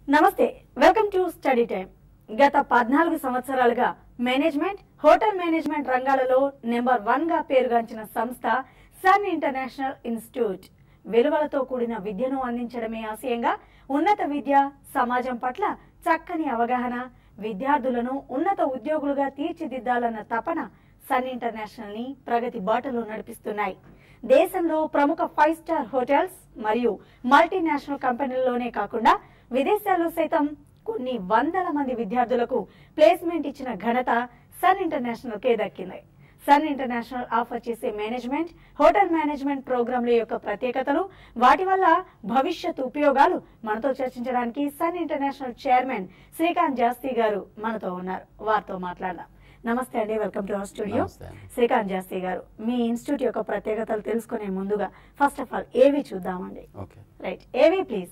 నమస్తే welcome to study time గత పద్నాలుగు సంవత్సరాలుగా మేనేజ్మెంట్ హోటల్ మేనేజ్మెంట్ రంగాలలో నెంబర్ వన్ గా పేరుగాంచిన సంస్థ సన్ ఇంటర్నేషనల్ ఇన్స్టిట్యూట్ విలువలతో కూడిన విద్యను అందించడమే ఆశయంగా ఉన్నత విద్య సమాజం పట్ల చక్కని అవగాహన విద్యార్థులను ఉన్నత ఉద్యోగులుగా తీర్చిదిద్దాలన్న తపన సన్ ఇంటర్నేషనల్ ని ప్రగతి బాటలో నడిపిస్తున్నాయి దేశంలో ప్రముఖ ఫైవ్ స్టార్ హోటల్స్ మరియు మల్టీనేషనల్ కంపెనీల్లోనే కాకుండా విదేశాల్లో సైతం కొన్ని వందల మంది విద్యార్థులకు ప్లేస్మెంట్ ఇచ్చిన ఘనత సన్ ఇంటర్నేషనల్ కే దక్కింది సన్ ఇంటర్నేషనల్ ఆఫర్ చేసే మేనేజ్మెంట్ హోటల్ మేనేజ్మెంట్ ప్రోగ్రాంల యొక్క ప్రత్యేకతలు వాటి వల్ల భవిష్యత్ ఉపయోగాలు మనతో చర్చించడానికి Sun International chairman Srikanth Jasti garu మనతో ఉన్నారు వారితో మాట్లాడదాం నమస్తే అండి వెల్కమ్ టు అవర్ స్టూడియో నమస్తే అండి. శ్రీకాంత్ జాస్తి గారు మీ ఇన్స్టిట్యూట్ యొక్క ప్రత్యేకతలు తెలుసుకునే ముందుగా ఫస్ట్ ఆఫ్ ఆల్ ఏవి చూద్దామండి okay right AV please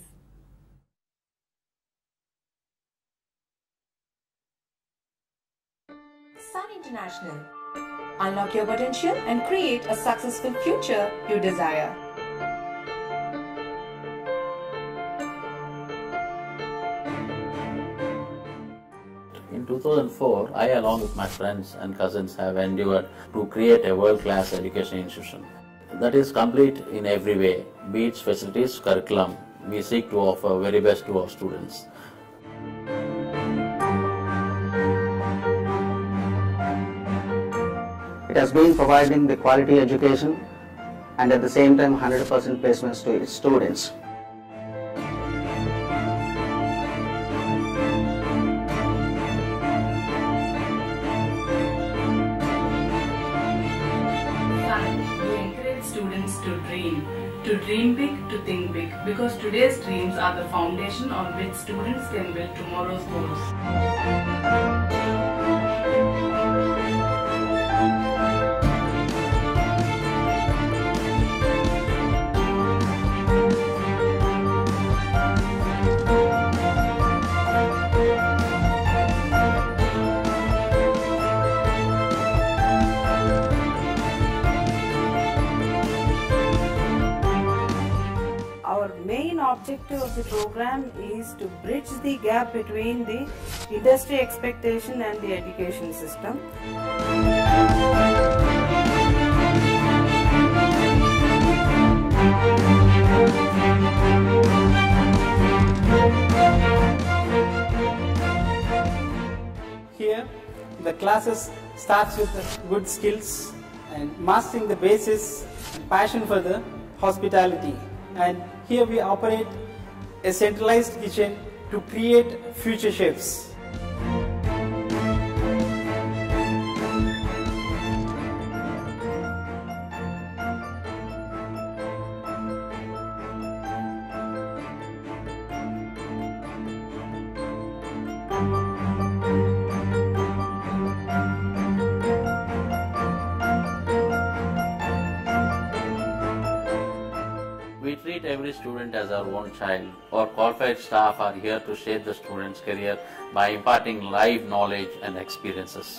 Sun International. Unlock your potential and create a successful future you desire. In 2004, I, along with my friends and cousins, have endeavored to create a world-class education institution that is complete in every way, be it facilities, curriculum. We seek to offer very best to our students. It has been providing the quality education and at the same time 100% placements to its students. Sun, we encourage students to dream, to dream big, to think big, because today's dreams are the foundation on which students can build tomorrow's goals. Our main objective of the program is to bridge the gap between the industry expectation and the education system. Here, the classes starts with the good skills and mastering the basis and passion for the hospitality. And here we operate a centralized kitchen to create future chefs. We treat every student as our own child. Our qualified staff are here to shape the student's career by imparting live knowledge and experiences.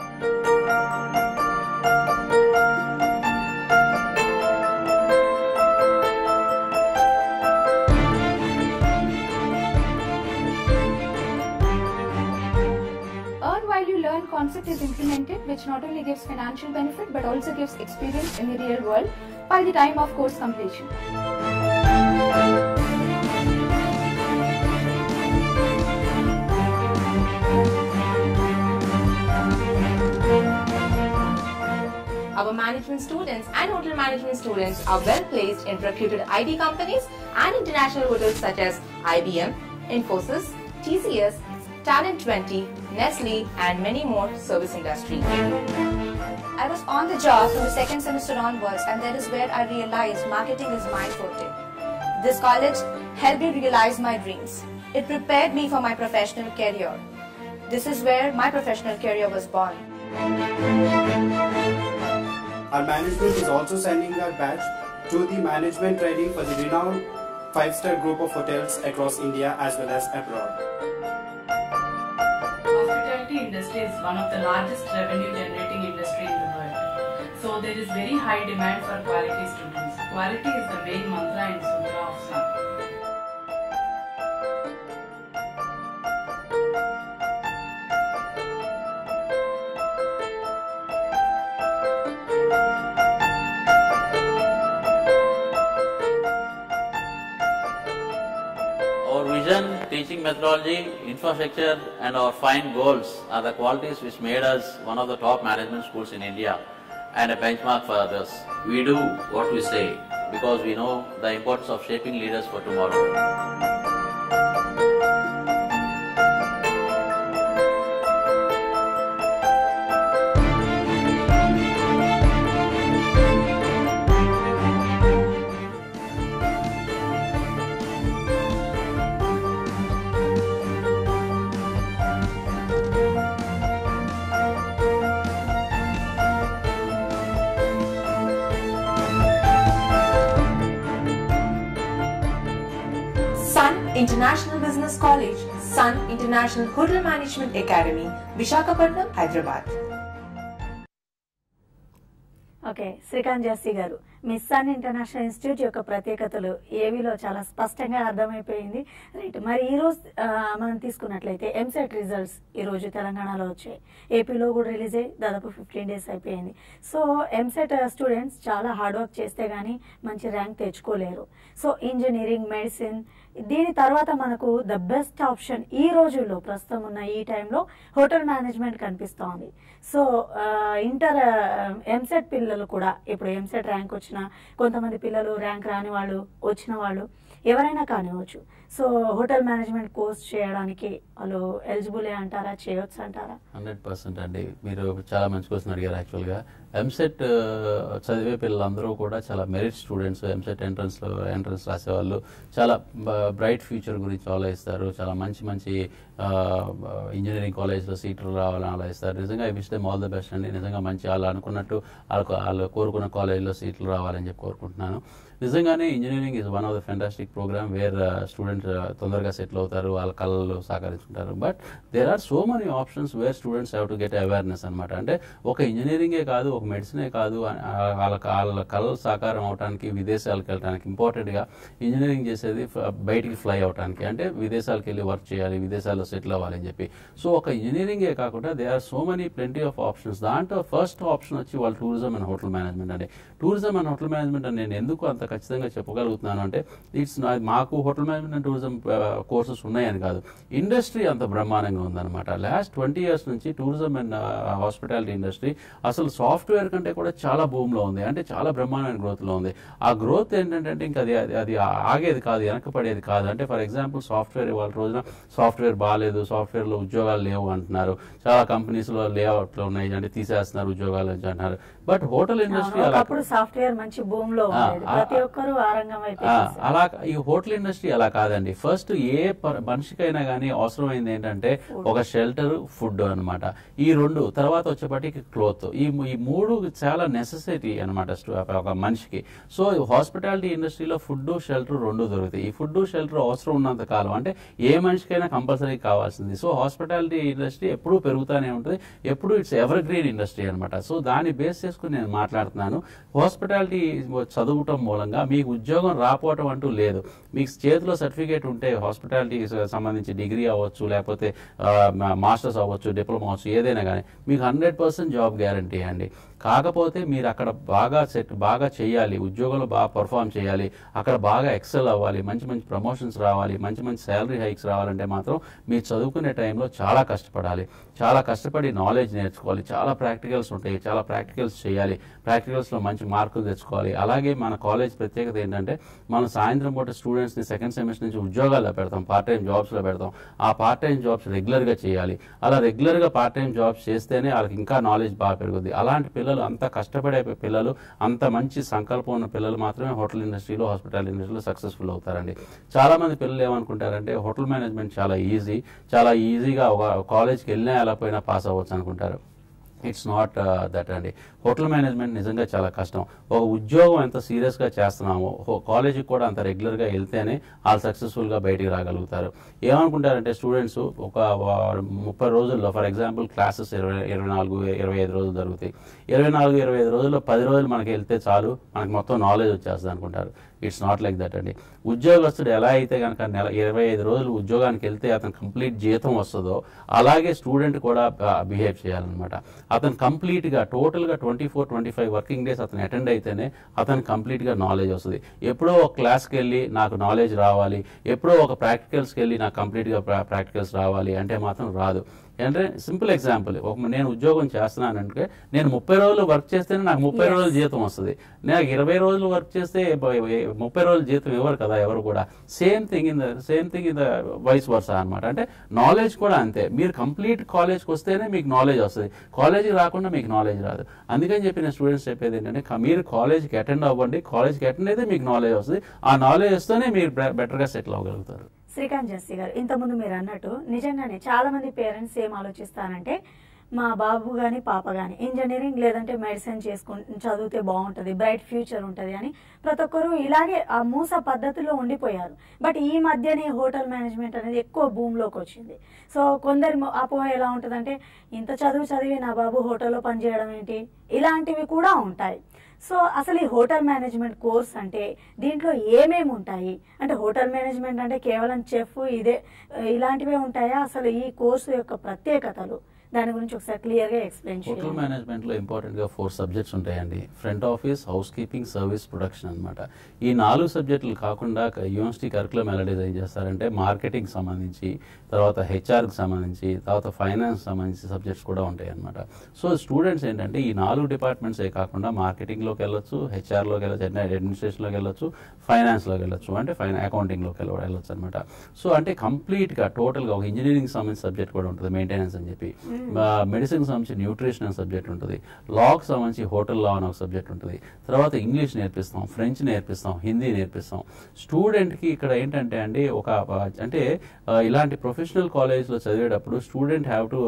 Earn while you learn concept is implemented, which not only gives financial benefit but also gives experience in the real world by the time of course completion. Our management students and hotel management students are well placed in reputed IT companies and international hotels such as IBM, Infosys, TCS, Talent 20, Nestle, and many more service industry. I was on the job from the second semester onwards, and that is where I realized marketing is my forte. This college helped me realize my dreams. It prepared me for my professional career. This is where my professional career was born. Our management is also sending our batch to the management training for the renowned five-star group of hotels across India as well as abroad. Hospitality industry is one of the largest revenue generating industry in the world. So there is very high demand for quality students. Quality is the main mantra and sutra of Sun. Our vision, teaching methodology, infrastructure, and our fine goals are the qualities which made us one of the top management schools in India and a benchmark for others. We do what we say because we know the importance of shaping leaders for tomorrow. Sun International Business College, Sun International Hotel Management Academy, Vishakhapatnam, Hyderabad. Okay Srikanth Jassi garu మీ sun international institute యొక్క ప్రత్యేకతలు ఏవిలో చాలా స్పష్టంగా అర్థమైపోయింది right మరి ఈ రోజు ఆ, మనం తీసుకున్నట్లయితే ఎంసెట్ రిజల్ట్స్ ఈ రోజు తెలంగాణలో వచ్చాయి ఏపీలో కూడా రిలీజ్ అయ్యి దాదాపు ఫిఫ్టీన్ డేస్ అయిపోయింది సో ఎంసెట్ స్టూడెంట్స్ చాలా హార్డ్ వర్క్ చేస్తే గానీ మంచి ర్యాంక్ తెచ్చుకోలేరు సో ఇంజనీరింగ్ మెడిసిన్ దీని తర్వాత మనకు ద బెస్ట్ ఆప్షన్ ఈ రోజుల్లో ప్రస్తుతం ఉన్న ఈ టైంలో హోటల్ మేనేజ్మెంట్ కనిపిస్తోంది సో ఆ, ఇంటర్ ఎంసెట్ పిల్లలు కూడా ఇప్పుడు ఎంసెట్ ర్యాంక్ వచ్చిన కొంతమంది పిల్లలు ర్యాంక్ రాని వాళ్ళు వచ్చిన వాళ్ళు ఎవరైనా కానివ్వచ్చు సో హోటల్ మేనేజ్మెంట్ కోర్స్ చేయడానికి వాళ్ళు ఎలిజిబులే అంటారా చేయొచ్చు అంటారా హండ్రెడ్ పర్సెంట్ అండి మీరు చాలా మంచి క్వశ్చన్ అడిగారు యాక్చువల్గా ఎంసెట్ చదివే పిల్లలందరూ కూడా చాలా మెరిట్ స్టూడెంట్స్ ఎంసెట్ ఎంట్రన్స్లో ఎంట్రన్స్ రాసేవాళ్ళు చాలా బ్రైట్ ఫ్యూచర్ గురించి ఆలోచిస్తారు చాలా మంచి మంచి ఇంజనీరింగ్ కాలేజ్లో సీట్లు రావాలని ఆలోచిస్తారు నిజంగా I wish them all the best అండి నిజంగా మంచి వాళ్ళు అనుకున్నట్టు వాళ్ళకు వాళ్ళు కోరుకున్న కాలేజ్లో సీట్లు రావాలని చెప్పి కోరుకుంటున్నాను నిజంగానే engineering is one of the fantastic program where students తొందరగా సెటిల్ అవుతారు వాళ్ళ కళలు సహకరించుకుంటారు but there are so many options where students have to get awareness అనమాట అంటే ఒక ఇంజనీరింగే కాదు ఒక మెడిసినే కాదు ఆ- వాళ్ళ వాళ్ళ కళలు సాకారం అవడానికి విదేశాలకు వెళ్ళడానికి ఇంపార్టెంట్గా ఇంజనీరింగ్ చేసేది ఫ- బయటికి ఫ్లై అవడానికి అంటే విదేశాలకు వెళ్ళి వర్క్ చేయాలి విదేశాల్లో సెటిల్ అవ్వాలి అని చెప్పి సో ఒక ఇంజనీరింగే కాకుండా they are so many plenty of options దాంట్లో ఫస్ట్ ఆప్షన్ వచ్చి వాళ్ళ టూరిజం అండ్ హోటల్ మేనేజ్మెంట్ అండి టూరిజం అండ్ హోటల్ మేనేజ్మెంట్ అని నేను ఎందుకు అంత ఖచ్చితంగా చెప్పగలుగుతున్నాను అంటే ఇట్స్ మాకు hotel management and tourism courses ఉన్నాయని కాదు ఇండస్ట్రీ అంత బ్రహ్మాండంగా ఉందన్నమాట లాస్ట్ ట్వంటీ ఇయర్స్ నుంచి టూరిజం అండ్ హాస్పిటాలిటీ ఇండస్ట్రీ అసలు సాఫ్ట్వేర్ కంటే కూడా చాలా భూమిలో ఉంది అంటే చాలా బ్రహ్మాండమైన growth లో ఉంది ఆ గ్రోత్ ఏంటంటే ఇంకా అది అది- అది ఆగేది కాదు వెనకపడేది కాదు అంటే ఫర్ ఎగ్జాంపుల్ సాఫ్ట్వేర్ ఇవాళ రోజున సాఫ్ట్వేర్ బాగాలేదు సాఫ్ట్వేర్లో ఉద్యోగాలు లేవు అంటున్నారు చాలా కంపెనీస్లో లేఅవుట్లు ఉన్నాయి అంటే తీసేస్తున్నారు ఉద్యోగాలు అని అంటున్నారు బట్ హోటల్ ఇండస్ట్రీ అలా ఒకప్పుడు సాఫ్ట్వేర్ మంచి భూమ్ లో ఆ, ఉండేది ఆ, ప్రతి ఒక్కరూ ఆ రంగం వైపు ఆ, అలా ఈ హోటల్ ఇండస్ట్రీ అలా కాదండి ఫస్ట్ ఏ ప- మనిషికైనా కానీ అవసరమైంది ఏంటంటే ఒక షెల్టర్ ఫుడ్ అన్నమాట ఈ రెండు తర్వాత వచ్చేపటికి క్లోత్ ఈ ము- ఈ మూడు చాలా నెసెసిటీ అనమాట ఒక మనిషికి సో హాస్పిటాలిటీ ఇండస్ట్రీలో ఫుడ్ షెల్టర్ రెండు దొరుకుతాయి ఈ ఫుడ్ షెల్టర్ అవసరం ఉన్నంత కాలం అంటే ఏ మనిషికైనా కంపల్సరీ కావాల్సింది సో హాస్పిటాలిటీ ఇండస్ట్రీ ఎప్పుడూ పెరుగుతూనే ఉంటుంది ఎప్పుడు ఇట్స్ ఎవర్ గ్రీన్ ఇండస్ట్రీ అనమాట సో దాన్ని బేస్ చేసుకుని నేను మాట్లాడుతున్నాను హాస్పిటాలిటీ చదువుటం మూలంగా మీకు ఉద్యోగం రాపోవటం అంటూ లేదు మీకు చేతిలో సర్టిఫికేట్ ఉంటే హాస్పిటాలిటీ సంబంధించి డిగ్రీ అవ్వచ్చు లేకపోతే మాస్టర్స్ అవ్వచ్చు డిప్లొమా అవ్వచ్చు ఏదైనా కానీ మీకు హండ్రెడ్ పర్సెంట్ జాబ్ గ్యారంటీ అండి కాకపోతే మీరు అక్కడ బాగా సెట్ బాగా చేయాలి ఉద్యోగంలో బాగా పర్ఫామ్ చేయాలి అక్కడ బాగా ఎక్సెల్ అవ్వాలి మంచి మంచి ప్రమోషన్స్ రావాలి మంచి మంచి శాలరీ హైక్స్ రావాలంటే మాత్రం మీరు చదువుకునే టైంలో చాలా కష్టపడాలి చాలా కష్టపడి నాలెడ్జ్ నేర్చుకోవాలి చాలా ప్రాక్టికల్స్ ఉంటాయి చాలా ప్రాక్టికల్స్ చేయాలి ప్రాక్టికల్స్లో మంచి మార్కులు తెచ్చుకోవాలి అలాగే మన కాలేజ్ ప్రత్యేకత ఏంటంటే మనం సాయంత్రం పూట స్టూడెంట్స్ని సెకండ్ సెమిస్టర్ నుంచి ఉద్యోగాల్లో పెడతాం పార్ట్ టైం జాబ్స్లో పెడతాం ఆ పార్ట్ టైం జాబ్స్ రెగ్యులర్గా చేయాలి అలా రెగ్యులర్గా పార్ట్ టైం జాబ్స్ చేస్తేనే వాళ్ళకి ఇంకా నాలెడ్జ్ బాగా పెరుగుద్ది అలాంటి పిల్లలు అంత కష్టపడే పిల్లలు అంత మంచి సంకల్పం ఉన్న పిల్లలు మాత్రమే హోటల్ ఇండస్ట్రీలో హాస్పిటల్ ఇండస్ట్రీలో సక్సెస్ఫుల్ అవుతారండి చాలా మంది పిల్లలు ఏమనుకుంటారంటే హోటల్ మేనేజ్మెంట్ చాలా ఈజీ చాలా ఈజీగా ఒక కాలేజ్కి వెళ్ళినా ఎలా పోయినా పాస్ అవ్వచ్చు అనుకుంటారు ఇట్స్ నాట్ దట్ అండి హోటల్ మేనేజ్మెంట్ నిజంగా చాలా కష్టం ఒక ఉద్యోగం ఎంత సీరియస్గా చేస్తున్నామో కాలేజీకి కూడా అంత రెగ్యులర్గా వెళ్తేనే వాళ్ళు సక్సెస్ఫుల్గా బయటికి రాగలుగుతారు ఏమనుకుంటారంటే స్టూడెంట్స్ ఒక వా- ముప్పై రోజుల్లో ఫర్ ఎగ్జాంపుల్ క్లాసెస్ ఇరవై ఇరవై నాలుగు ఇరవై ఐదు రోజులు జరుగుతాయి ఇరవై నాలుగు ఇరవై ఐదు రోజుల్లో పది రోజులు మనకి వెళ్తే చాలు మనకి మొత్తం నాలెడ్జ్ వచ్చేస్తుంది అనుకుంటారు ఇట్స్ నాట్ లైక్ దట్ అండి ఉద్యోగస్తుడు ఎలా అయితే కనుక నెల ఇరవై ఐదు రోజులు ఉద్యోగానికి వెళ్తే అతను కంప్లీట్ జీతం వస్తుందో అలాగే స్టూడెంట్ కూడా బిహేవ్ చేయాలన్నమాట అతను కంప్లీట్గా టోటల్గా twenty four twenty five working days అతను అటెండ్ అయితేనే అతను కంప్లీట్గా నాలెడ్జ్ వస్తుంది ఎప్పుడో ఒక క్లాస్కి వెళ్ళి నాకు నాలెడ్జ్ రావాలి ఎప్పుడో ఒక ప్రాక్టికల్స్కి వెళ్ళి నాకు కంప్లీట్గా ప్రాక్టికల్స్ రావాలి అంటే మాత్రం రాదు అంటే సింపుల్ ఎగ్జాంపుల్ ఒక నేను ఉద్యోగం చేస్తున్నానంటే నేను ముప్పై రోజులు వర్క్ చేస్తేనే నాకు ముప్పై Yes. రోజులు జీతం వస్తుంది నాకు ఇరవై రోజులు వర్క్ చేస్తే బ- ముప్పై రోజులు జీతం ఇవ్వరు కదా ఎవరు కూడా same thing in the same thing in the vice versa అనమాట అంటే నాలెడ్జ్ కూడా అంతే మీరు కంప్లీట్ కాలేజ్కి వస్తేనే మీకు నాలెడ్జ్ వస్తుంది కాలేజీకి రాకుండా మీకు నాలెడ్జ్ రాదు అందుకని చెప్పి నేను స్టూడెంట్స్ చెప్పేది ఏంటంటే క- మీరు కాలేజ్కి అటెండ్ అవ్వండి కాలేజ్కి అటెండ్ అయితే మీకు నాలెడ్జ్ వస్తుంది ఆ నాలెడ్జ్ వస్తేనే మీరు బెటర్గా సెటిల్ అవ్వగలుగుతారు శ్రీకాంత్ జస్సి గారు ఇంతకుముందు మీరు అన్నట్టు నిజంగానే చాలా మంది పేరెంట్స్ ఏం ఆలోచిస్తారంటే మా బాబు కానీ పాప కానీ ఇంజనీరింగ్ లేదంటే మెడిసిన్ చేసుకు చదివితే బాగుంటుంది బ్రైట్ ఫ్యూచర్ ఉంటుంది అని ప్రతి ఒక్కరు ఇలాగే ఆ మూస పద్ధతిలో ఉండిపోయారు బట్ ఈ మధ్యనే హోటల్ మేనేజ్మెంట్ అనేది ఎక్కువ భూమిలోకి వచ్చింది సో కొందరి మొ- అపోహ ఎలా ఉంటుందంటే ఇంత చదువు చదివి నా బాబు హోటల్లో పనిచేయడం ఏంటి ఇలాంటివి కూడా ఉంటాయి సో అసలు ఈ హోటల్ మేనేజ్మెంట్ కోర్స్ అంటే దీంట్లో ఏమేమి ఉంటాయి అంటే హోటల్ మేనేజ్మెంట్ అంటే కేవలం చెఫ్ ఇదే ఇలాంటివే ఉంటాయా అసలు ఈ కోర్సు యొక్క ప్రత్యేకతలు దాని గురించి ఒకసారి క్లియర్ గా ఎక్స్ప్లెయిన్ హోటల్ చేయండి మేనేజ్మెంట్ లో ఇంపార్టెంట్ గా ఫోర్ సబ్జెక్ట్స్ ఉంటాయండి front office housekeeping service production అన్నమాట ఈ నాలుగు సబ్జెక్టులు కాకుండా క- యూనివర్సిటీ కరికులం ఎలా డిజైన్ చేస్తారంటే మార్కెటింగ్ సంబంధించి తర్వాత హెచ్ఆర్ కి సంబంధించి తర్వాత ఫైనాన్స్ సంబంధించి సబ్జెక్ట్స్ కూడా ఉంటాయి అన్నమాట సో స్టూడెంట్స్ ఏంటంటే ఈ నాలుగు డిపార్ట్మెంట్స్ ఏ కాకుండా మార్కెటింగ్ లోకి వెళ్ళొచ్చు హెచ్ఆర్ లోకి వెళ్ళొచ్చు అడ్మినిస్ట్రేషన్ లోకి వెళ్ళొచ్చు ఫైనాన్స్ లోకి వెళ్ళొచ్చు అంటే ఫైన్ అకౌంటింగ్ లోకి వెళ్ళ- వెళ్ళొచ్చు అనమాట సో అంటే కంప్లీట్ గా టోటల్ గా ఒక ఇంజనీరింగ్ సంబంధించిన సబ్జెక్ట్ కూడా ఉంటుంది మెయింటెనెన్స్ అని చెప్పి మెడిసిన్ సంబంధించి న్యూట్రిషన్ అనే సబ్జెక్ట్ ఉంటుంది లాకి సంబంధించి హోటల్ లా అని ఒక సబ్జెక్ట్ ఉంటుంది తర్వాత ఇంగ్లీష్ నేర్పిస్తాం ఫ్రెంచ్ నేర్పిస్తాం హిందీ నేర్పిస్తాం స్టూడెంట్ కి ఇక్కడ ఏంటంటే అండి ఒక ఆ, అంటే ఆ, ఇలాంటి ప్రొఫెషనల్ కాలేజ్ లో చదివేటప్పుడు student have to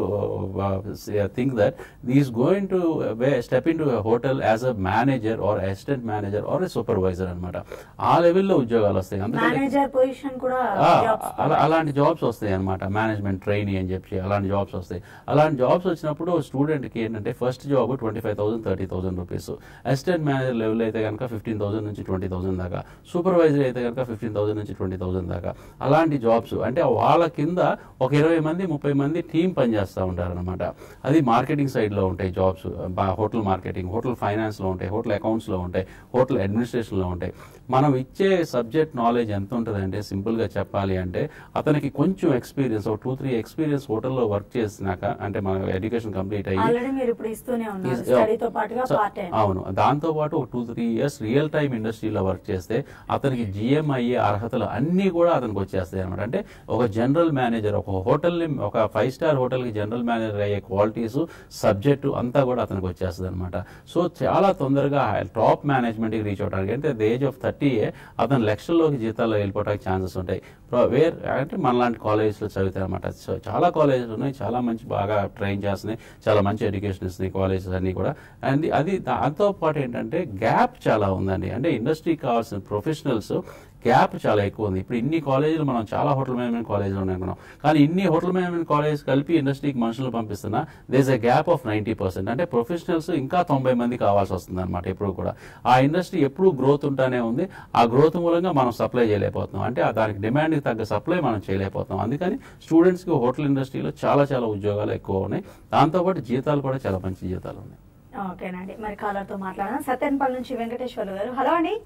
think that is going to step into hotel as a manager or assistant manager or supervisor అనమాట ఆ లెవెల్లో ఉద్యోగాలు వస్తాయి అందుకని మేనేజర్ పొజిషన్ కూడా ఆ, jobs అలా అలాంటి జాబ్స్ వస్తాయి అనమాట మేనేజ్మెంట్ ట్రైనీ అని చెప్పి అలాంటి జాబ్స్ వస్తాయి అలాంటి జాబ్స్ వచ్చినప్పుడు స్టూడెంట్ కి ఏంటంటే first job twenty five thousand thirty thousand rupees assistant manager level అయితే కనుక ఫిఫ్టీన్ థౌసండ్ నుంచి ట్వంటీ థౌసండ్ దాకా సూపర్వైజర్ అయితే కనుక ఫిఫ్టీన్ థౌసండ్ నుంచి ట్వంటీ థౌసండ్ దాకా అలాంటి జాబ్స్ అంటే వాళ్ళ కింద ఒక ఇరవై మంది ముప్పై మంది టీం పనిచేస్తూ ఉంటారు అనమాట అది మార్కెటింగ్ సైడ్ లో ఉంటాయి jobs hotel marketing hotel finance లో ఉంటాయి హోటల్ అకౌంట్స్ లో ఉంటాయి హోటల్ అడ్మినిస్ట్రేషన్ లో ఉంటాయి మనం ఇచ్చే సబ్జెక్ట్ నాలెడ్జ్ ఎంత ఉంటుందంటే సింపుల్ గా చెప్పాలి అంటే అతనికి కొంచెం ఎక్స్పీరియన్స్ ఒక టూ త్రీ ఎక్స్పీరియన్స్ హోటల్లో వర్క్ చేసినాక అంటే మన ఎడ్యుకేషన్ కంప్లీట్ అయ్యి ఆల్రెడీ మీరు ఇప్పుడు ఇస్తూనే ఉన్నారు Is- స్టడీతో పాటుగా సో- పార్ట్ టైం అవును దాంతో పాటు ఒక two three years real time ఇండస్ట్రీలో వర్క్ చేస్తే అతనికి జిఎం అయ్యే అర్హతలు అన్ని కూడా అతనికి వచ్చేస్తాయి అనమాట అంటే ఒక జనరల్ మేనేజర్ ఒక హోటల్ ని ఒక ఫైవ్ స్టార్ హోటల్ కి జనరల్ మేనేజర్ అయ్యే క్వాలిటీస్ సబ్జెక్టు అంతా కూడా అతనికి వచ్చేస్తుంది అనమాట సో చాలా తొందరగా టాప్ మేనేజ్మెంట్ కి రీచ్ అవడానికి అంటే ద ఏజ్ ఆఫ్ థర్టీ అతను లక్షల్లోకి జీతాల్లో వెళ్ళిపోవడానికి ఛాన్సెస్ ఉంటాయి ప్ర- వేర్ అంటే మనలాంటి కాలేజెస్లో చదువుతాయి అనమాట సో చాలా కాలేజెస్ ఉన్నాయి చాలా మంచి బాగా ట్రైన్ చేస్తున్నాయి చాలా మంచి ఎడ్యుకేషన్ ఇస్తున్నాయి కాలేజెస్ అన్ని కూడా అండ్ అది దాంతో పాటు ఏంటంటే గ్యాప్ చాలా ఉందండి అంటే ఇండస్ట్రీకి కావాల్సిన ప్రొఫెషనల్స్ గ్యాప్ చాలా ఎక్కువ ఉంది ఇప్పుడు ఇన్ని కాలేజీలు మనం చాలా హోటల్ మేనేజ్మెంట్ కాలేజీలు ఉన్నాయి అనుకున్నాం కానీ ఇన్ని హోటల్ మేనేజ్మెంట్ కాలేజ్ కలిపి ఇండస్ట్రీకి మనుషులు పంపిస్తున్నా there's a gap of ninety percent అంటే ప్రొఫెషనల్స్ ఇంకా తొంభై మంది కావాల్సి వస్తుంది అనమాట ఎప్పుడు కూడా ఆ ఇండస్ట్రీ ఎప్పుడు గ్రోత్ ఉంటానే ఉంది ఆ గ్రోత్ మూలంగా మనం సప్లై చేయలేకపోతున్నాం అంటే ఆ దానికి డిమాండ్కి తగ్గ సప్లై మనం చేయలేకపోతున్నాం అందుకని స్టూడెంట్స్కి హోటల్ ఇండస్ట్రీలో చాలా చాలా ఉద్యోగాలు ఎక్కువ ఉన్నాయి దాంతోపాటు జీతాలు కూడా చాలా మంచి జీతాలు ఉన్నాయి ఓకేనండి మరి కాలర్ తో మాట్లాడదాం సత్యనపల్లి నుంచి వెంకటేశ్వర్లు గారు హలో అండి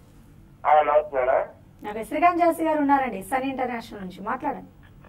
నమస్తే మేడం నాకు శ్రీకాంత్ జాసి గారు ఉన్నారండి సన్ ఇంటర్నేషనల్ నుంచి మాట్లాడండి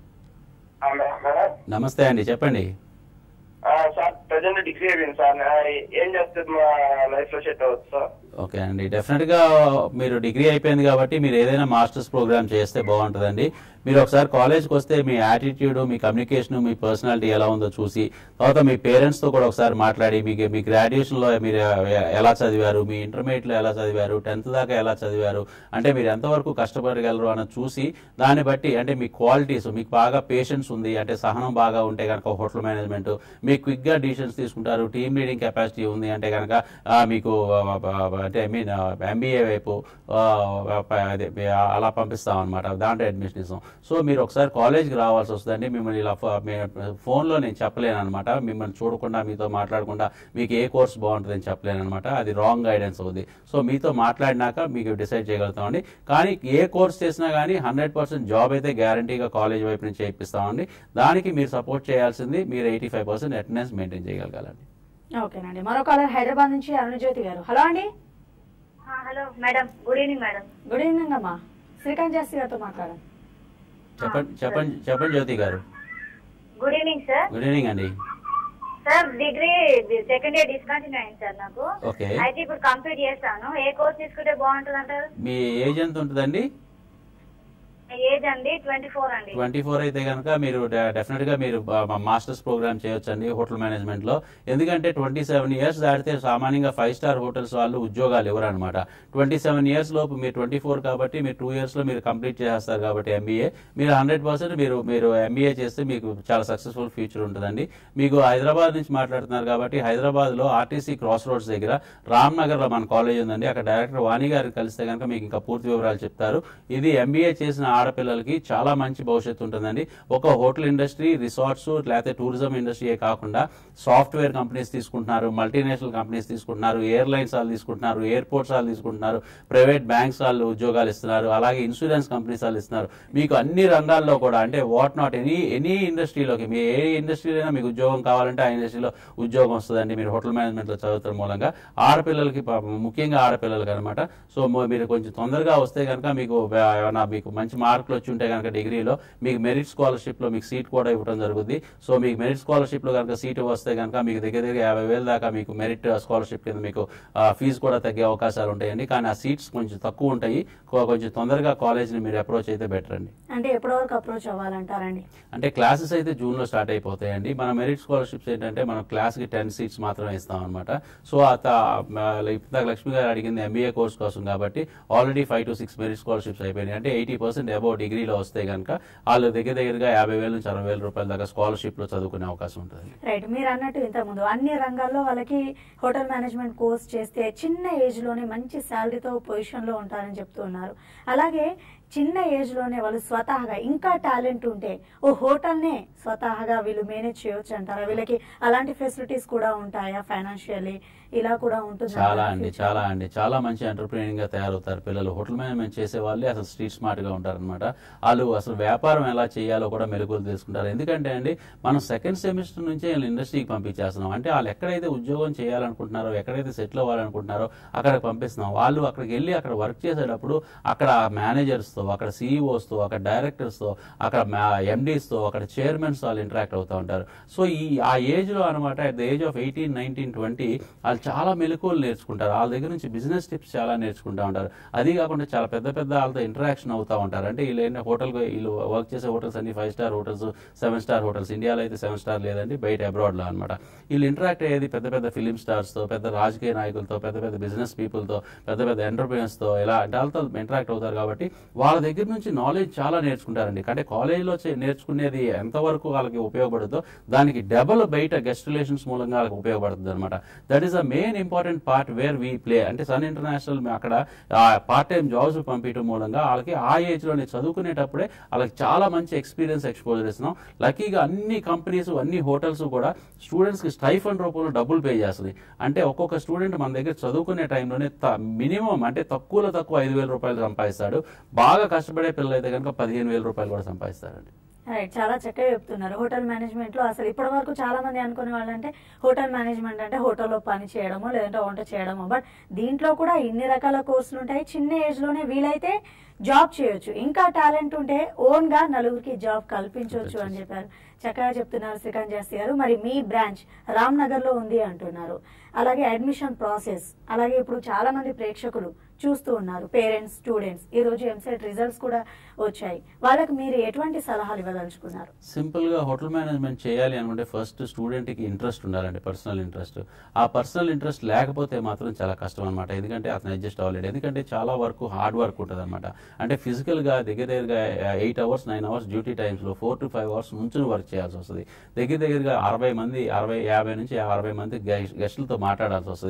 ఆ, మే- మేడం నమస్తే అండి చెప్పండి ఆ, సార్ ప్రజెంట్ డిగ్రీ అయిపోయింది సార్ నా- ఏం చేస్తే మా లైఫ్ లో సెట్ అవ్వచ్చు సార్ ఓకే అండి డెఫినెట్ గా మీరు డిగ్రీ అయిపోయింది కాబట్టి మీరు ఏదైనా మాస్టర్స్ ప్రోగ్రామ్ చేస్తే బాగుంటుందండి మీరు ఒకసారి కాలేజ్కి వస్తే మీ యాటిట్యూడ్ మీ కమ్యూనికేషన్ మీ పర్సనాలిటీ ఎలా ఉందో చూసి తర్వాత మీ పేరెంట్స్ తో కూడా ఒకసారి మాట్లాడి మీకు మీ గ్రాడ్యుయేషన్ లో మీరు ఎలా చదివారు మీ ఇంటర్మీడియట్ లో ఎలా చదివారు టెన్త్ దాకా ఎలా చదివారు అంటే మీరు ఎంతవరకు కష్టపడగలరు అని చూసి దాన్ని బట్టి అంటే మీ క్వాలిటీస్ మీకు బాగా పేషెన్స్ ఉంది అంటే సహనం బాగా ఉంటే కనుక హోటల్ మేనేజ్మెంట్ మీకు క్విక్ గా డిసిషన్స్ తీసుకుంటారు టీమ్ లీడింగ్ కెపాసిటీ ఉంది అంటే కనుక మీకు అంటే ఐ మీన్ ఎంబీఏ వైపు ఆ, ప- అదే అలా పంపిస్తాం అనమాట దాంట్లో అడ్మిషన్ ఇస్తాం సో మీరు ఒకసారి కాలేజ్కి రావాల్సి వస్తుందండి మిమ్మల్ని ఇలా ఫో- మీ- ఫోన్లో నేను చెప్పలేను అనమాట మిమ్మల్ని చూడకుండా మీతో మాట్లాడకుండా మీకు ఏ కోర్స్ బాగుంటుందని చెప్పలేను అనమాట అది రాంగ్ గైడెన్స్ అవుతుంది సో మీతో మాట్లాడినాక మీకు డిసైడ్ చేయగలుగుతామండి కానీ ఏ కోర్స్ చేసినా కానీ హండ్రెడ్ పర్సెంట్ జాబ్ అయితే గ్యారంటీగా కాలేజ్ వైపు నుంచి చేయిస్తామండి దానికి మీరు సపోర్ట్ చేయాల్సింది మీరు eighty five percent attendance maintain చేయగలగాలండి ఓకేనండి మరో కాలర్ హైదరాబాద్ నుంచి అరుణజ్యోతి గారు హలో అండి hello madam good evening madam good evening అమ్మా శ్రీకాంత్ జాస్తి గారితో మాట్లాడండి చెప్పండి చెప్పండి చెప్పండి Jyothi garu good evening sir good evening అండి sir degree second year discontinue అయింది సార్ నాకు ఓకే అయితే ఇప్పుడు కంప్లీట్ చేస్తాను ఏ కోర్స్ తీసుకుంటే బాగుంటుంది అంటారు మీ ఏజ్ ఎంత ఉంటుందండి ఏజ్ అండి ట్వంటీ ఫోర్ అండి ట్వంటీ ఫోర్ అయితే కనుక మీరు డెఫినెట్ గా మీరు మాస్టర్స్ ప్రోగ్రామ్ చేయొచ్చండి హోటల్ మేనేజ్మెంట్ లో ఎందుకంటే ట్వంటీ సెవెన్ ఇయర్స్ దాటితే సామాన్యంగా ఫైవ్ స్టార్ హోటల్స్ వాళ్ళు ఉద్యోగాలు ఇవ్వరు అనమాట ట్వంటీ సెవెన్ ఇయర్స్ లోపు మీరు ట్వంటీ ఫోర్ కాబట్టి మీరు టూ ఇయర్స్ లో మీరు కంప్లీట్ చేస్తారు కాబట్టి ఎంబీఏ మీరు హండ్రెడ్ పర్సెంట్ మీరు మీరు ఎంబీఏ చేస్తే మీకు చాలా సక్సెస్ఫుల్ ఫ్యూచర్ ఉంటుందండి మీకు హైదరాబాద్ నుంచి మాట్లాడుతున్నారు కాబట్టి హైదరాబాద్ లో ఆర్టీసీ క్రాస్ రోడ్స్ దగ్గర రామ్ నగర్ లో మన కాలేజ్ ఉందండి అక్కడ డైరెక్టర్ వాణి గారిని కలిస్తే కనుక మీకు ఇంకా పూర్తి వివరాలు చెప్తారు ఇది ఎంబీఏ చేసిన ఆడపిల్లలకి చాలా మంచి భవిష్యత్తు ఉంటుందండి ఒక హోటల్ ఇండస్ట్రీ రిసార్ట్స్ లేకపోతే టూరిజం ఇండస్ట్రీయే కాకుండా సాఫ్ట్వేర్ కంపెనీస్ తీసుకుంటున్నారు మల్టీనేషనల్ కంపెనీస్ తీసుకుంటున్నారు ఎయిర్లైన్స్ వాళ్ళు తీసుకుంటున్నారు ఎయిర్పోర్ట్స్ వాళ్ళు తీసుకుంటున్నారు ప్రైవేట్ బ్యాంక్స్ వాళ్ళు ఉద్యోగాలు ఇస్తున్నారు అలాగే ఇన్సూరెన్స్ కంపెనీస్ వాళ్ళు ఇస్తున్నారు మీకు అన్ని రంగాల్లో కూడా అంటే వాట్ నాట్ ఎనీ ఎనీ ఇండస్ట్రీలోకి మీ ఏ ఇండస్ట్రీలో అయినా మీకు ఉద్యోగం కావాలంటే ఆ ఇండస్ట్రీలో ఉద్యోగం వస్తుందండి మీరు హోటల్ మేనేజ్మెంట్ లో చదువుతారు మూలంగా ఆడపిల్లలకి పాపం ముఖ్యంగా ఆడపిల్లలకి అనమాట సో mo- మీరు కొంచెం తొందరగా వస్తే కనుక మీకు ఆ, ఏమన్నా మీకు మంచి మార్కులు వచ్చి ఉంటే కనుక డిగ్రీలో మీకు మెరిట్ స్కాలర్షిప్ లో మీకు సీట్ కూడా ఇవ్వడం జరుగుతుంది సో మీకు మెరిట్ స్కాలర్షిప్ లో కనుక సీట్ వస్తే కనుక మీకు దగ్గర దగ్గర యాభై వేల దాకా మీకు మెరిట్ స్కాలర్షిప్ కింద మీకు ఫీజు కూడా తగ్గే అవకాశాలు ఉంటాయండి కానీ ఆ సీట్స్ కొంచెం తక్కువ ఉంటాయి కొ- కొంచెం తొందరగా కాలేజ్ని మీరు అప్రోచ్ అయితే బెటర్ అండి అంటే ఎప్పటి వరకు అప్రోచ్ అవ్వాలంటారండి అంటే క్లాసెస్ అయితే జూన్ లో స్టార్ట్ అయిపోతాయండి మన మెరిట్ స్కాలర్షిప్స్ ఏంటంటే మనం క్లాస్ కి టెన్ సీట్స్ మాత్రమే ఇస్తాం అనమాట సో అత ఇప్పుడు లక్ష్మి గారు అడిగింది ఎంబీఏ కోర్స్ కోసం కాబట్టి already five to six merit scholarships అయిపోయినాయి అంటే ఎయిటీ పర్సెంట్ అబౌవ్ డిగ్రీలో వస్తే కనుక వాళ్ళు దగ్గర దగ్గరగా యాభై వేల నుంచి అరవై వేల రూపాయల దాకా స్కాలర్షిప్ లో చదువుకునే అవకాశం ఉంటుంది రైట్ మీరు అన్నట్టు ఇంతకుముందు అన్ని రంగాల్లో వాళ్ళకి హోటల్ మేనేజ్మెంట్ కోర్స్ చేస్తే చిన్న ఏజ్ లోనే మంచి శాలరీతో పొజిషన్ లో ఉంటారని చెప్తున్నారు అలాగే చిన్న ఏజ్ లోనే వాళ్ళు స్వతహాగా ఇంకా టాలెంట్ ఉంటే ఓ హోటల్ నే స్వతహాగా వీళ్ళు మేనేజ్ చేయొచ్చు అంటారా వీళ్ళకి అలాంటి ఫెసిలిటీస్ కూడా ఉంటాయా ఫైనాన్షియల్లీ ఇలా కూడా ఉంటుంది చాలా అండి చాలా అండి చాలా మంచి ఎంటర్ప్రీనింగ్ గా తయారవుతారు పిల్లలు హోటల్ మేనేజ్మెంట్ చేసే వాళ్ళే అసలు స్ట్రీట్ స్మార్ట్ గా ఉంటారన్నమాట వాళ్ళు అసలు వ్యాపారం ఎలా చేయాలో కూడా మెలకువలు తెలుసుకుంటారు ఎందుకంటే అండి మనం సెకండ్ సెమిస్టర్ నుంచే వీళ్ళని ఇండస్ట్రీకి పంపించేస్తున్నాం అంటే వాళ్ళు ఎక్కడైతే ఉద్యోగం చేయాలనుకుంటున్నారో ఎక్కడైతే సెటిల్ అవ్వాలనుకుంటున్నారో అక్కడికి పంపిస్తున్నాం వాళ్ళు అక్కడికి వెళ్ళి అక్కడ వర్క్ చేసేటప్పుడు అక్కడ మేనేజర్స్ తో అక్కడ CEOs తో అక్కడ డైరెక్టర్స్ తో అక్కడ ఎండీస్ తో అక్కడ చైర్మన్స్ వాళ్ళు ఇంటరాక్ట్ అవుతూ ఉంటారు సో ఈ ఆ ఏజ్ లో అనమాట at the age of eighteen nineteen twenty వాళ్ళు చాలా మెలకువలు నేర్చుకుంటారు వాళ్ళ దగ్గర నుంచి బిజినెస్ టిప్స్ చాలా నేర్చుకుంటూ ఉంటారు అది కాకుండా చాలా పెద్ద పెద్ద వాళ్ళతో ఇంటరాక్షన్ అవుతూ ఉంటారు అంటే వీళ్ళు ఏంటంటే హోటల్ వీళ్ళు వర్క్ చేసే హోటల్స్ అన్ని five star hotels seven star hotels ఇండియాలో అయితే సెవెన్ స్టార్ లేదండి బయట అబ్రాడ్ లో అనమాట వీళ్ళు ఇంటరాక్ట్ అయ్యేది పెద్ద పెద్ద ఫిలిం స్టార్స్ తో పెద్ద రాజకీయ నాయకులతో పెద్ద పెద్ద బిజినెస్ పీపుల్ తో పెద్ద పెద్ద ఎంటర్ప్రీనర్స్ తో ఇలా అంటే వాళ్ళతో ఇంటరాక్ట్ అవుతారు కాబట్టి వాళ్ళ దగ్గర నుంచి నాలెడ్జ్ చాలా నేర్చుకుంటారండి అంటే కాలేజీలో నేర్చుకునేది ఎంతవరకు వాళ్ళకి ఉపయోగపడుతుందో దానికి డబల్ బయట గెస్ట్ రిలేషన్స్ మూలంగా వాళ్ళకి ఉపయోగపడుతుంది అనమాట that is the main important part where we play అంటే సన్ ఇంటర్నేషనల్ అక్కడ పార్ట్ టైం జాబ్స్ పంపించడం మూలంగా వాళ్ళకి ఆ ఏజ్ లోనే చదువుకునేటప్పుడే వాళ్ళకి చాలా మంచి ఎక్స్పీరియన్స్ ఎక్స్పోజర్ ఇస్తున్నాం లక్కీగా అన్ని కంపెనీస్ అన్ని హోటల్స్ కూడా స్టూడెంట్స్ కి స్టైఫండ్ రూపంలో డబ్బులు పే చేస్తుంది అంటే ఒక్కొక్క స్టూడెంట్ మన దగ్గర చదువుకునే టైంలోనే మినిమం అంటే తక్కువలో తక్కువ ఐదు వేల రూపాయలు సంపాదిస్తాడు బాగా కష్టపడే పిల్లలు అయితే కనుక పదిహేను వేల రూపాయలు కూడా సంపాదిస్తారండి రైట్ చాలా చక్కగా చెప్తున్నారు హోటల్ మేనేజ్మెంట్ లో అసలు ఇప్పటి వరకు చాలా మంది అనుకునే వాళ్ళంటే హోటల్ మేనేజ్మెంట్ అంటే హోటల్లో పని చేయడమో లేదంటే వంట చేయడమో బట్ దీంట్లో కూడా ఇన్ని రకాల కోర్సులు ఉంటాయి చిన్న ఏజ్ లోనే వీలైతే జాబ్ చేయొచ్చు ఇంకా టాలెంట్ ఉంటే ఓన్ గా నలుగురికి జాబ్ కల్పించవచ్చు అని చెప్పారు చక్కగా చెప్తున్నారు శ్రీకాంత్ జాస్తి గారు మరి మీ బ్రాంచ్ రామ్ నగర్ లో ఉంది అంటున్నారు అలాగే అడ్మిషన్ ప్రాసెస్ అలాగే ఇప్పుడు చాలా మంది ప్రేక్షకులు చూస్తూ ఉన్నారు పేరెంట్స్ స్టూడెంట్స్ ఈ రోజు ఎంసెట్ రిజల్ట్స్ కూడా వచ్చాయి వాళ్ళకి మీరు ఎటువంటి సలహాలు ఇవ్వదలుచుకున్నారు సింపుల్ గా హోటల్ మేనేజ్మెంట్ చేయాలి అనుకుంటే ఫస్ట్ స్టూడెంట్ కి ఇంట్రెస్ట్ ఉండాలండి పర్సనల్ ఇంట్రెస్ట్ ఆ పర్సనల్ ఇంట్రెస్ట్ లేకపోతే మాత్రం చాలా కష్టం అనమాట ఎందుకంటే అతను అడ్జస్ట్ అవ్వలేడు ఎందుకంటే చాలా వరకు హార్డ్ వర్క్ ఉంటుంది అనమాట అంటే ఫిజికల్ గా దగ్గర దగ్గరగా eight hours nine hours duty times లో ఫోర్ టు ఫైవ్ అవర్స్ నుంచుని వర్క్ చేయాల్సి వస్తుంది దగ్గర దగ్గరగా అరవై మంది అరవై యాభై నుంచి అరవై మంది గెస్టులతో మాట్లాడాల్సి వస్తుంది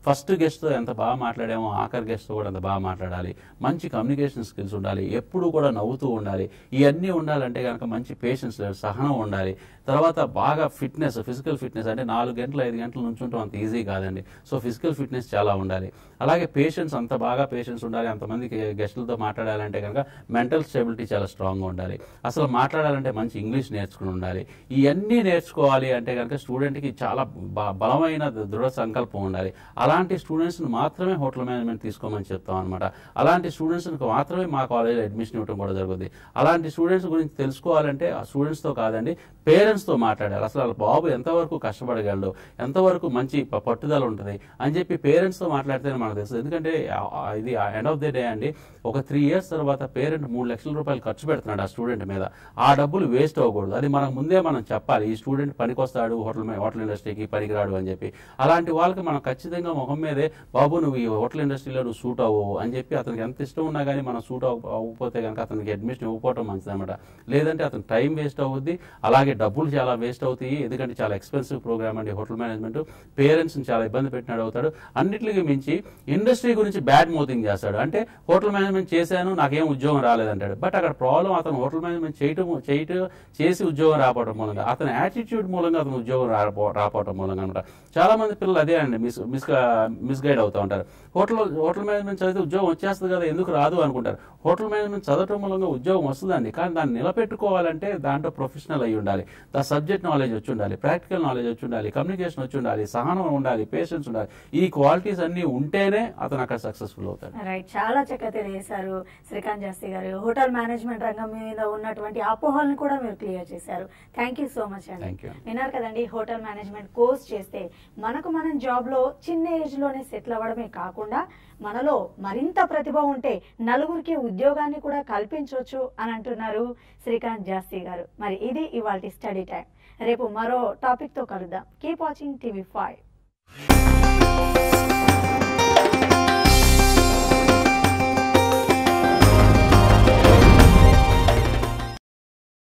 ఫస్ట్ గెస్ట్తో ఎంత బాగా మాట్లాడామో ఆఖరి గెస్ట్తో కూడా అంత బాగా మాట్లాడాలి మంచి కమ్యూనికేషన్ స్కిల్స్ ఉండాలి ఎప్పుడూ కూడా నవ్వుతూ ఉండాలి ఇవన్నీ ఉండాలంటే కనుక మంచి పేషెన్స్ సహనం ఉండాలి తర్వాత బాగా ఫిట్నెస్ ఫిజికల్ ఫిట్నెస్ అంటే నాలుగు గంటలు ఐదు గంటలు నుంచుంటాం అంత ఈజీ కాదండి సో ఫిజికల్ ఫిట్నెస్ చాలా ఉండాలి అలాగే పేషెన్స్ అంత బాగా పేషెన్స్ ఉండాలి అంతమందికి గెస్టులతో మాట్లాడాలంటే కనుక మెంటల్ స్టెబిలిటీ చాలా స్ట్రాంగ్గా ఉండాలి అసలు మాట్లాడాలంటే మంచి ఇంగ్లీష్ నేర్చుకుని ఉండాలి ఇవన్నీ నేర్చుకోవాలి అంటే కనుక స్టూడెంట్కి చాలా బ- బలమైన దృఢ సంకల్పం ఉండాలి అలాంటి స్టూడెంట్స్ని మాత్రమే హోటల్ మేనేజ్మెంట్ తీసుకోమని చెప్తాం అనమాట అలాంటి స్టూడెంట్స్కి మాత్రమే మా కాలేజీలో అడ్మిషన్ ఇవ్వడం కూడా జరుగుతుంది అలాంటి స్టూడెంట్స్ గురించి తెలుసుకోవాలంటే ఆ స్టూడెంట్స్తో కాదండి పేరెంట్స్తో మాట్లాడాలి అసలు వాళ్ళ బాబు ఎంతవరకు కష్టపడగలడు ఎంతవరకు మంచి ప- పట్టుదల ఉంటుంది అని చెప్పి పేరెంట్స్తో మాట్లాడితేనే మనకు తెలుస్తుంది ఎందుకంటే ఆ- ఆ ఇది ఎండ్ ఆఫ్ ది డే అండి ఒక త్రీ ఇయర్స్ తర్వాత పేరెంట్ మూడు లక్షల రూపాయలు ఖర్చు పెడుతున్నాడు ఆ స్టూడెంట్ మీద ఆ డబ్బులు వేస్ట్ అవ్వకూడదు అది మనకు ముందే మనం చెప్పాలి ఈ స్టూడెంట్ పనికొస్తాడు హోటల్ మే- హోటల్ ఇండస్ట్రీకి పనికిరాడు అని చెప్పి అలాంటి వాళ్ళకి మనం ఖచ్చితంగా ముఖం మీదే బాబు నువ్వు ఈ హోటల్ ఇండస్ట్రీలో నువ్వు సూట్ అవ్వవు అని చెప్పి అతనికి ఎంత ఇష్టం ఉన్నా కానీ మనం సూట్ అవ్వ అవ్వకపోతే కనుక అతనికి అడ్మిషన్ ఇవ్వకపోవడం మంచిదన్నమాట లేదంటే అతను టైం వేస్ట్ అవుద్ది అలాగే డబ్బులు చాలా వేస్ట్ అవుతాయి ఎందుకంటే చాలా ఎక్స్పెన్సివ్ ప్రోగ్రామ్ అండి హోటల్ మేనేజ్మెంట్ పేరెంట్స్ని చాలా ఇబ్బంది పెట్టినాడు అవుతాడు అన్నిటికీ మించి ఇండస్ట్రీ గురించి బ్యాడ్ మౌతింగ్ చేస్తాడు అంటే హోటల్ మేనేజ్మెంట్ చేశాను నాకేం ఉద్యోగం రాలేదంటాడు బట్ అక్కడ ప్రాబ్లం అతను హోటల్ మేనేజ్మెంట్ చేయటం చేయటం చేసి ఉద్యోగం రాకపోవడం మూలంగా అతని యాటిట్యూడ్ మూలంగా అతను ఉద్యోగం రాపో రాకపోవడం మూలంగా అనమాట చాలా మంది పిల్లలు అదే అండి మిస్ మిస్ మిస్గైడ్ అవుతూ ఉంటారు హోటల్ హోటల్ మేనేజ్మెంట్ చదివితే ఉద్యోగం వచ్చేస్తుంది కదా ఎందుకు రాదు అనుకుంటారు హోటల్ మేనేజ్మెంట్ చదవటం మూలంగా ఉద్యోగం వస్తుందండి కానీ దాన్ని నిలబెట్టుకోవాలంటే దాంట్లో ప్రొఫెషనల్ అయి ఉండాలి దా సబ్జెక్ట్ నాలెడ్జ్ వచ్చి ఉండాలి ప్రాక్టికల్ నాలెడ్జ్ వచ్చి ఉండాలి కమ్యూనికేషన్ వచ్చి ఉండాలి సహనం ఉండాలి పేషెన్స్ ఉండాలి ఈ క్వాలిటీస్ అన్ని ఉంటేనే అతను అక్కడ సక్సెస్ఫుల్ అవుతాడు రైట్ చాలా చక్కగా తెలియజేశారు శ్రీకాంత్ జాస్తి గారు హోటల్ మేనేజ్మెంట్ రంగం మీద ఉన్నటువంటి అపోహలను కూడా మీరు క్లియర్ చేశారు థ్యాంక్ యూ సో మచ్ అండి Thank you. విన్నారు కదండి హోటల్ మేనేజ్మెంట్ కోర్స్ చేస్తే మనకు మనం జాబ్ లో చిన్న ఏజ్ లోనే సెటిల్ అవ్వడమే కాకుండా మనలో మరింత ప్రతిభ ఉంటే నలుగురికి ఉద్యోగాన్ని కూడా కల్పించవచ్చు అని అంటున్నారు శ్రీకాంత్ జాస్తి గారు మరి ఇది ఇవాళ స్టడీ టైం రేపు మరో టాపిక్ తో కలుద్దాం కీప్ వాచింగ్ టీవీ ఫైవ్